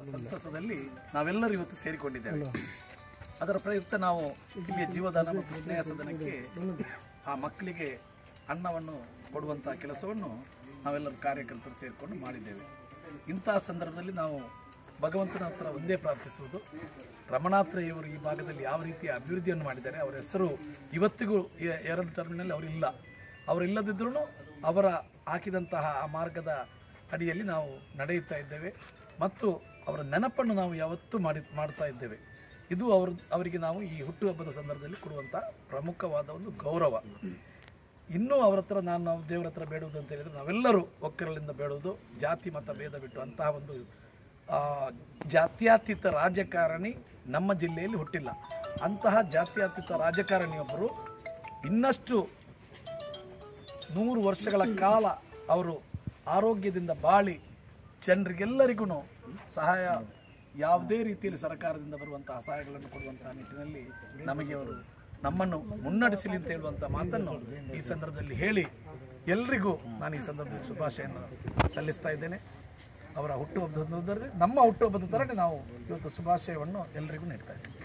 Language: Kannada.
ಸಂತಸದಲ್ಲಿ ನಾವೆಲ್ಲರೂ ಇವತ್ತು ಸೇರಿಕೊಂಡಿದ್ದೇವೆ ಅದರ ಪ್ರಯುಕ್ತ ನಾವು ಇಲ್ಲಿಯ ಜೀವದಾನ ಮತ್ತು ಸ್ನೇಹ ಸದನಕ್ಕೆ ಆ ಮಕ್ಕಳಿಗೆ ಅನ್ನವನ್ನು ಕೊಡುವಂಥ ಕೆಲಸವನ್ನು ನಾವೆಲ್ಲರೂ ಕಾರ್ಯಕರ್ತರು ಸೇರಿಕೊಂಡು ಮಾಡಿದ್ದೇವೆ ಇಂತಹ ಸಂದರ್ಭದಲ್ಲಿ ನಾವು ಭಗವಂತನ ಹತ್ರ ಒಂದೇ ಪ್ರಾರ್ಥಿಸುವುದು ರಮಣಾತ್ರಯ್ಯವರು ಈ ಭಾಗದಲ್ಲಿ ಯಾವ ರೀತಿಯ ಅಭಿವೃದ್ಧಿಯನ್ನು ಮಾಡಿದ್ದಾರೆ ಅವರ ಹೆಸರು ಇವತ್ತಿಗೂ ಎ- ಎರಡು ಟರ್ಮಿನಲ್ಲಿ ಅವರಿಲ್ಲ ಅವರಿಲ್ಲದಿದ್ದರೂ ಅವರ ಹಾಕಿದಂತಹ ಆ ಮಾರ್ಗದ ಅಡಿಯಲ್ಲಿ ನಾವು ನಡೆಯುತ್ತಾ ಇದ್ದೇವೆ ಮತ್ತು ಅವರ ನೆನಪನ್ನು ನಾವು ಯಾವತ್ತೂ ಮಾಡಿ ಮಾಡ್ತಾ ಇದ್ದೇವೆ ಇದು ಅವ್ರ ಅವರಿಗೆ ನಾವು ಈ ಹುಟ್ಟುಹಬ್ಬದ ಸಂದರ್ಭದಲ್ಲಿ ಕೊಡುವಂಥ ಪ್ರಮುಖವಾದ ಒಂದು ಗೌರವ ಇನ್ನೂ ಅವರ ಹತ್ರ ನಾನು ನಾವು ದೇವರ ಹತ್ರ ಬೇಡುವುದು ಅಂತ ಹೇಳಿದರೆ ನಾವೆಲ್ಲರೂ ಒಕ್ಕರಳಿಂದ ಬೇಡುವುದು ಜಾತಿ ಮತ ಭೇದ ಬಿಟ್ಟು ಅಂತಹ ಒಂದು ಆ, ಜಾತ್ಯತೀತ ರಾಜಕಾರಣಿ ನಮ್ಮ ಜಿಲ್ಲೆಯಲ್ಲಿ ಹುಟ್ಟಿಲ್ಲ ಅಂತಹ ಜಾತ್ಯತೀತ ರಾಜಕಾರಣಿಯೊಬ್ಬರು ಇನ್ನಷ್ಟು ನೂರು ವರ್ಷಗಳ ಕಾಲ ಅವರು ಆರೋಗ್ಯದಿಂದ ಬಾಳಿ ಜನರಿಗೆಲ್ಲರಿಗೂ ಸಹಾಯ ಯಾವುದೇ ರೀತಿಯಲ್ಲಿ ಸರ್ಕಾರದಿಂದ ಬರುವಂತಹ ಸಹಾಯಗಳನ್ನು ಕೊಡುವಂತಹ ನಿಟ್ಟಿನಲ್ಲಿ ನಮಗೆ ಅವರು ನಮ್ಮನ್ನು ಮುನ್ನಡೆಸಲಿ ಅಂತ ಹೇಳುವಂಥ ಮಾತನ್ನು ಈ ಸಂದರ್ಭದಲ್ಲಿ ಹೇಳಿ ಎಲ್ರಿಗೂ ನಾನು ಈ ಸಂದರ್ಭದಲ್ಲಿ ಶುಭಾಶಯನ್ನು ಸಲ್ಲಿಸ್ತಾ ಇದ್ದೇನೆ ಅವರ ಹುಟ್ಟುಹಬ್ಬದ ಸಂದರ್ಭದಲ್ಲಿ ನಮ್ಮ ಹುಟ್ಟುಹಬ್ಬದ ಥರನೇ ನಾವು ಇವತ್ತು ಶುಭಾಶಯವನ್ನು ಎಲ್ರಿಗೂ ನೀಡ್ತಾ ಇದ್ದೇವೆ